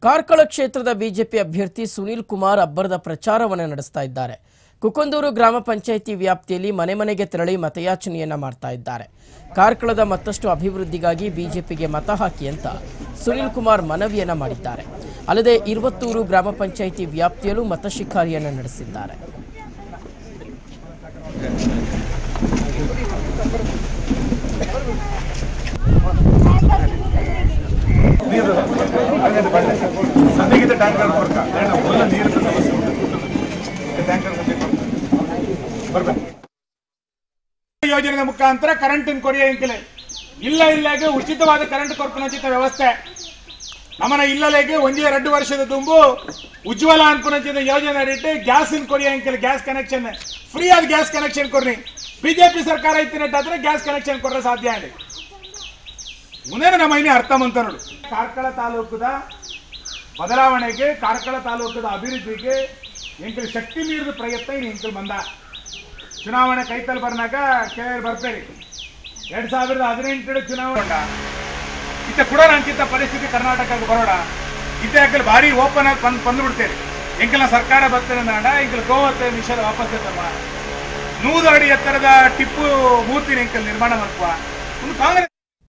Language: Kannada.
ಕಾರ್ಕಳ ಕ್ಷೇತ್ರದ ಬಿಜೆಪಿ ಅಭ್ಯರ್ಥಿ ಸುನೀಲ್ ಕುಮಾರ್ ಅಬ್ಬರದ ಪ್ರಚಾರವನ್ನು ನಡೆಸ್ತಾ ಇದ್ದಾರೆ ಕುಕೊಂದೂರು ಗ್ರಾಮ ಪಂಚಾಯಿತಿ ವ್ಯಾಪ್ತಿಯಲ್ಲಿ ಮನೆ ಮನೆಗೆ ತೆರಳಿ ಮತಯಾಚನೆಯನ್ನ ಮಾಡ್ತಾ ಇದ್ದಾರೆ ಕಾರ್ಕಳದ ಮತ್ತಷ್ಟು ಅಭಿವೃದ್ಧಿಗಾಗಿ ಬಿಜೆಪಿಗೆ ಮತ ಹಾಕಿ ಅಂತ ಸುನೀಲ್ ಕುಮಾರ್ ಮನವಿಯನ್ನ ಮಾಡಿದ್ದಾರೆ ಅಲ್ಲದೆ ಇರುವತ್ತೂರು ಗ್ರಾಮ ಪಂಚಾಯಿತಿ ವ್ಯಾಪ್ತಿಯಲ್ಲೂ ಮತ ಶಿಕಾರಿಯನ್ನ ನಡೆಸಿದ್ದಾರೆ ಸದ್ಯಕ್ಕೆ ಟ್ಯಾಂಕರ್ ಬರ್ಕ ಒಳ್ಳ ನೀರು ಟ್ಯಾಂಕರ್ ಬರ್ಬೇಕು ಯೋಜನೆಯ ಮುಖಾಂತರ ಕರೆಂಟಿನ ಕೊರಿಯ ಇಂಕಲೆ ಇಲ್ಲ ಇಲ್ಲಾಗೆ ಉಚಿತವಾದ ಕರೆಂಟ್ ಕೊರ್ಪುನಚಿತ ವ್ಯವಸ್ಥೆ ನಮ್ಮನ ಇಲ್ಲಲೆಗೆ ಒಂದೇ ಎರಡು ವರ್ಷದ ತುಂಬು ಉಜ್ವಲ ಅನ್ಪುನಚಿತ ಯೋಜನೆ ಇಟ್ಟು ಗ್ಯಾಸಿನ ಕೊರಿಯ ಇಂಕಲೆ ಗ್ಯಾಸ್ ಕನೆಕ್ಷನ್ ಫ್ರೀ ಆದ ಗ್ಯಾಸ್ ಕನೆಕ್ಷನ್ ಕೊರ್ರಿ ಬಿಜೆಪಿ ಸರ್ಕಾರ ಇತ್ತಿನಟ್ಟಾದ್ರೆ ಗ್ಯಾಸ್ ಕನೆಕ್ಷನ್ ಕೊಡ್ರೆ ಸಾಧ್ಯ ಆಗಿದೆ ಮುಂದೇನು ನಮ್ಮ ಇನ್ನೇ ಅರ್ಥ ಮಂತ ನೋಡು ಕಾರ್ಕಳ ತಾಲೂಕದ ಬದಲಾವಣೆಗೆ ಕಾರ್ಕಳ ತಾಲೂಕದ ಅಭಿವೃದ್ಧಿಗೆ ಎಂಕಲ್ ಶಕ್ತಿ ಮೀರಿದ ಪ್ರಯತ್ನ ಇನ್ನು ಎಂಕಲ್ ಬಂದ ಚುನಾವಣೆ ಕೈತಲ್ ಬರ್ನಾಗ ಕೇಳಿ ಬರ್ತೇವೆ ಎರಡ್ ಸಾವಿರದ ಹದಿನೆಂಟರ ಚುನಾವಣೆ ಇತ್ತ ಕೂಡ ಅಂಕಿತ ಪರಿಸ್ಥಿತಿ ಕರ್ನಾಟಕಕ್ಕೆ ಬರೋಣ ಇತ್ತ ಯಾಕಲ್ ಭಾರಿ ಓಪನ್ ಆಗಿ ಬಂದ್ ಬಂದ್ಬಿಡ್ತೇವೆ ಎಂಕಲ್ನ ಸರ್ಕಾರ ಬರ್ತೇನೆ ನಾಡ ಎಂಕಲ್ ಗೋವತ್ತೆ ನಿಷೇಧ ವಾಪಸ್ ತಮ್ಮ ನೂರು ಅಡಿ ಎತ್ತರದ ಟಿಪ್ಪು ಮೂರ್ತಿನ ಎಂಕಲ್ ನಿರ್ಮಾಣ ಮಾಡ್ಕುವ ಒಂದು ಕಾಂಗ್ರೆಸ್